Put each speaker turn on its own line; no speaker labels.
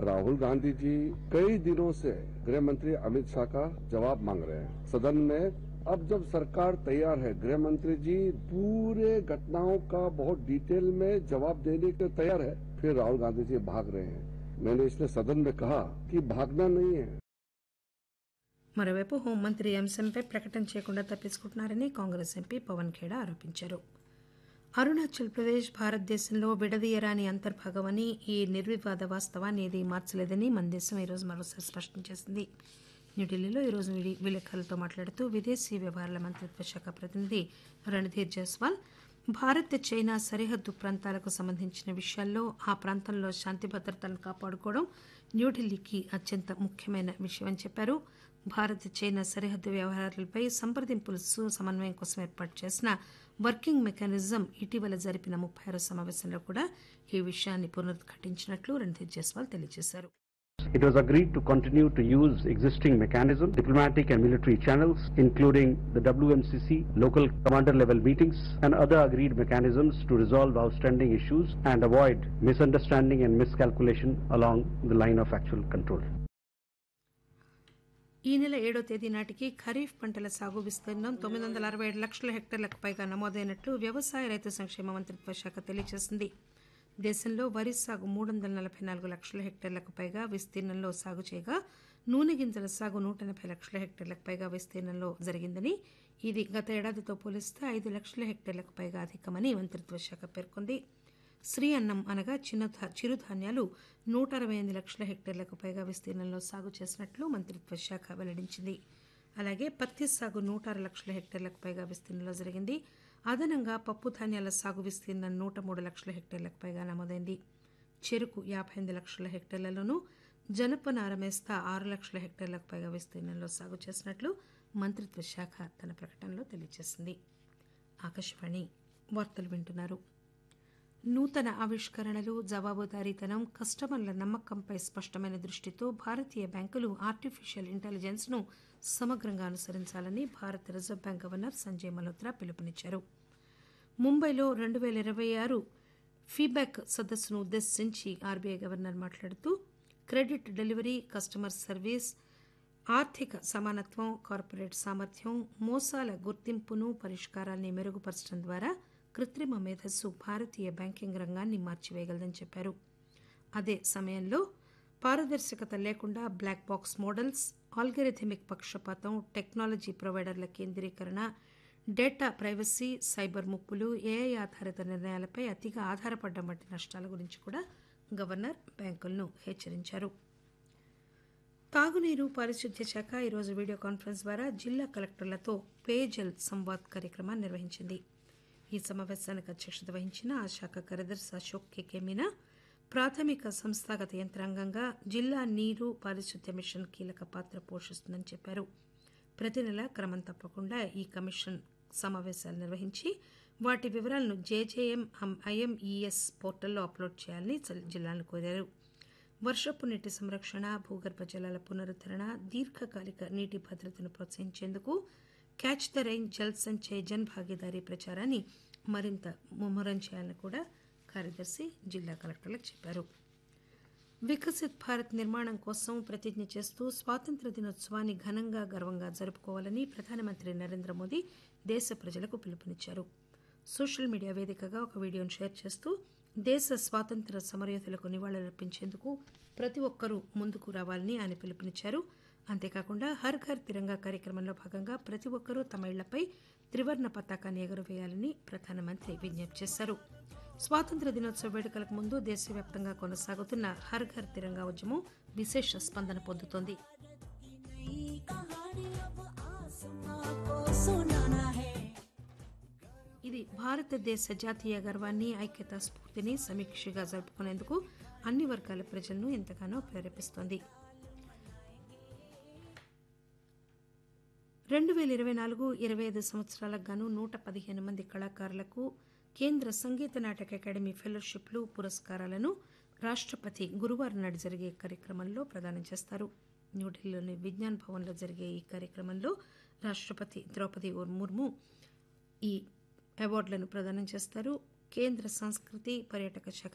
राहुल गांधी जी कई दिनों से गृह मंत्री अमित शाह का जवाब मांग रहे हैं सदन में अब जब सरकार तैयार है गृह मंत्री जी पूरे घटनाओं का बहुत डिटेल में जवाब देने के लिए तैयार है फिर राहुल गांधी जी भाग रहे हैं मैंने इसलिए सदन में कहा कि भागना नहीं है
మరోవైపు హోంమంత్రి ఈ అంశంపై ప్రకటన చేయకుండా తప్పించుకుంటున్నారని కాంగ్రెస్ ఎంపీ పవన్ ఖేడా ఆరోపించారు అరుణాచల్ ప్రదేశ్ భారతదేశంలో విడదీయరాని అంతర్భాగమని ఈ నిర్వివాద వాస్తవాన్ని ఏదీ మార్చలేదని మన దేశం ఈరోజు మరోసారి స్పష్టం చేసింది న్యూఢిల్లీలో ఈరోజు విడి- విలేకరులతో మాట్లాడుతూ విదేశీ వ్యవహారాల మంత్రిత్వ శాఖ ప్రతినిధి రణధీర్ జైస్వాల్ భారత్ చైనా సరిహద్దు ప్రాంతాలకు సంబంధించిన విషయాల్లో ఆ ప్రాంతంలో శాంతి భద్రతలను కాపాడుకోవడం న్యూఢిల్లీకి అత్యంత ముఖ్యమైన విషయమని చెప్పారు భారత్ చైనా సరిహద్దు వ్యవహారాలపై సంప్రదింపులు సు- సమన్వయం కోసం ఏర్పాటు చేసిన వర్కింగ్ మెకానిజం ఇటీవల జరిపిన ముప్పై ఆరో సమావేశంలో కూడా ఈ విషయాన్ని పునరుద్ఘాటించినట్లు రణధీర్ జైస్వాల్ తెలియజేశారు
It was agreed to continue to use existing mechanisms, diplomatic and military channels, including the WMCC, local commander level meetings, and other agreed mechanisms to resolve outstanding issues and avoid misunderstanding and miscalculation along the line of actual control.
ఈ నెల ఏడో తేదీ నాటికి ఖరీఫ్ పంటల సాగు విస్తీర్ణం తొమ్మిది వందల అరవై ఏడు లక్షల హెక్టార్లకు పైగా నమోదైనట్లు వ్యవసాయ రైతు సంక్షేమ మంత్రిత్వ శాఖ తెలియజేసింది దేశంలో వరి సాగు మూడు వందల నలభై నాలుగు లక్షల హెక్టార్లకు పైగా విస్తీర్ణంలో సాగు చేయగా నూనె గింజల సాగు నూట ఎనభై లక్షల హెక్టార్లకు పైగా విస్తీర్ణంలో జరిగిందని ఇది గత ఏడాదితో పోలిస్తే ఐదు లక్షల హెక్టార్లకు పైగా అధికమని మంత్రిత్వ శాఖ పేర్కొంది శ్రీ అన్నం అనగా చిన్న చిరుధాన్యాలు నూట అరవై ఎనిమిది లక్షల హెక్టార్లకు పైగా విస్తీర్ణంలో సాగు చేసినట్లు మంత్రిత్వ శాఖ వెల్లడించింది అలాగే పత్తి సాగు నూట ఆరు లక్షల హెక్టార్లకు పైగా విస్తీర్ణంలో జరిగింది అదనంగా పప్పు ధాన్యాల సాగు విస్తీర్ణం నూట మూడు లక్షల హెక్టార్లకు పైగా నమోదైంది చెరుకు యాభై ఎనిమిది లక్షల హెక్టార్లలోనూ జనపనార మేస్తా ఆరు లక్షల హెక్టార్లకు పైగా విస్తీర్ణంలో సాగు చేసినట్లు మంత్రిత్వ శాఖ తన ప్రకటనలో తెలియజేసింది ఆకాశవాణి వార్తలు వింటున్నారు నూతన ఆవిష్కరణలు జవాబుదారీతనం కస్టమర్ల నమ్మకంపై స్పష్టమైన దృష్టితో భారతీయ బ్యాంకులు ఆర్టిఫిషియల్ ఇంటెలిజెన్స్ ను సమగ్రంగా అనుసరించాలని భారత reserve bank governor Sanjay Malhotra పిలుపునిచ్చారు ముంబైలో రెండు పేల ఇరవై ఆరు ఫీడ్బ్యాక్ సదస్సును ఉద్దేశించి ఆర్బీఐ గవర్నర్ మాట్లాడుతూ క్రెడిట్ డెలివరీ కస్టమర్ సర్వీస్ ఆర్థిక సమానత్వం కార్పొరేట్ సామర్థ్యం మోసాల గుర్తింపును పరిష్కారాల్ని మెరుగుపరచడం ద్వారా కృత్రిమ మేధస్సు భారతీయ బ్యాంకింగ్ రంగాన్ని మార్చివేయగలదని చెప్పారు అదే సమయంలో పారదర్శకత లేకుండా బ్లాక్ బాక్స్ మోడల్స్ ఆల్గరిథమిక్ పక్షపాతం టెక్నాలజీ ప్రొవైడర్ల కేంద్రీకరణ డేటా ప్రైవసీ సైబర్ ముప్పులు ఏఐ ఆధారిత నిర్ణయాలపై అతిగా ఆధారపడడం వంటి నష్టాల గురించి కూడా గవర్నర్ బ్యాంకులను హెచ్చరించారు తాగునీరు పారిశుద్ధ్య శాఖ ఈరోజు వీడియో కాన్ఫరెన్స్ ద్వారా జిల్లా కలెక్టర్లతో పేజల్ సంవాద్ కార్యక్రమాన్ని నిర్వహించింది ఈ సమావేశానికి అధ్యక్షత వహించిన ఆ శాఖ కార్యదర్శి అశోక్ కెకే మీనా ప్రాథమిక సంస్థాగత యంత్రాంగంగా జిల్లా నీరు పారిశుద్ధ్య మిషన్ కీలక పాత్ర పోషిస్తుందని చెప్పారు ప్రతి నెల క్రమం తప్పకుండా ఈ కమిషన్ సమావేశాలు నిర్వహించి వాటి వివరాలను జేజేఎం ఐఎంఈఎస్ పోర్టల్లో అప్లోడ్ చేయాలని జిల్లాలను కోరారు వర్షపు నీటి సంరక్షణ భూగర్భ జలాల పునరుద్దరణ దీర్ఘకాలిక నీటి భద్రతను ప్రోత్సహించేందుకు catch the rain Jal Sanchay Jan Bhagidari ప్రచారాన్ని మరింత ముమ్మరం చేయాలని కూడా కార్యదర్శి జిల్లా కలెక్టర్లకు చెప్పారు వికసిత్ భారత్ నిర్మాణం కోసం ప్రతిజ్ఞ చేస్తూ స్వాతంత్ర దినోత్సవాన్ని ఘనంగా గర్వంగా జరుపుకోవాలని ప్రధానమంత్రి నరేంద్ర మోదీ దేశ ప్రజలకు పిలుపునిచ్చారు సోషల్ మీడియా వేదికగా ఒక వీడియోను షేర్ చేస్తూ దేశ స్వాతంత్ర సమరయోధులకు నివాళులర్పించేందుకు ప్రతి ఒక్కరూ ముందుకు రావాలని ఆయన పిలుపునిచ్చారు అంతేకాకుండా హర్ ఘర్ తిరంగా కార్యక్రమంలో భాగంగా ప్రతి ఒక్కరూ తమ ఇళ్లపై త్రివర్ణ పతాకాన్ని ఎగురవేయాలని ప్రధానమంత్రి విజ్ఞప్తి చేశారు స్వాతంత్ర దినోత్సవ వేడుకలకు ముందు దేశవ్యాప్తంగా కొనసాగుతున్న హర్ ఘర్ తిరంగా ఉద్యమం విశేష స్పందన పొందుతోంది ఇది భారతదేశ జాతీయ గర్వాన్ని ఐక్యతా స్ఫూర్తిని సమీక్షగా జరుపుకునేందుకు అన్ని వర్గాల ప్రజలను ఎంతగానో ప్రేరేపిస్తోంది రెండు వేల ఇరవై నాలుగు ఇరవై ఐదు సంవత్సరాలకు గాను నూట పదిహేను మంది కళాకారులకు కేంద్ర సంగీత నాటక అకాడమీ ఫెలోషిప్లు పురస్కారాలను రాష్టపతి గురువారం నాడు జరిగే కార్యక్రమంలో ప్రదానం చేస్తారు న్యూఢిల్లీలోని విజ్ఞాన్ భవన్లో జరిగే ఈ కార్యక్రమంలో రాష్టపతి ద్రౌపది ముర్ము ఈ అవార్డులను ప్రదానం చేస్తారు కేంద్ర సంస్కృతి పర్యాటక శాఖ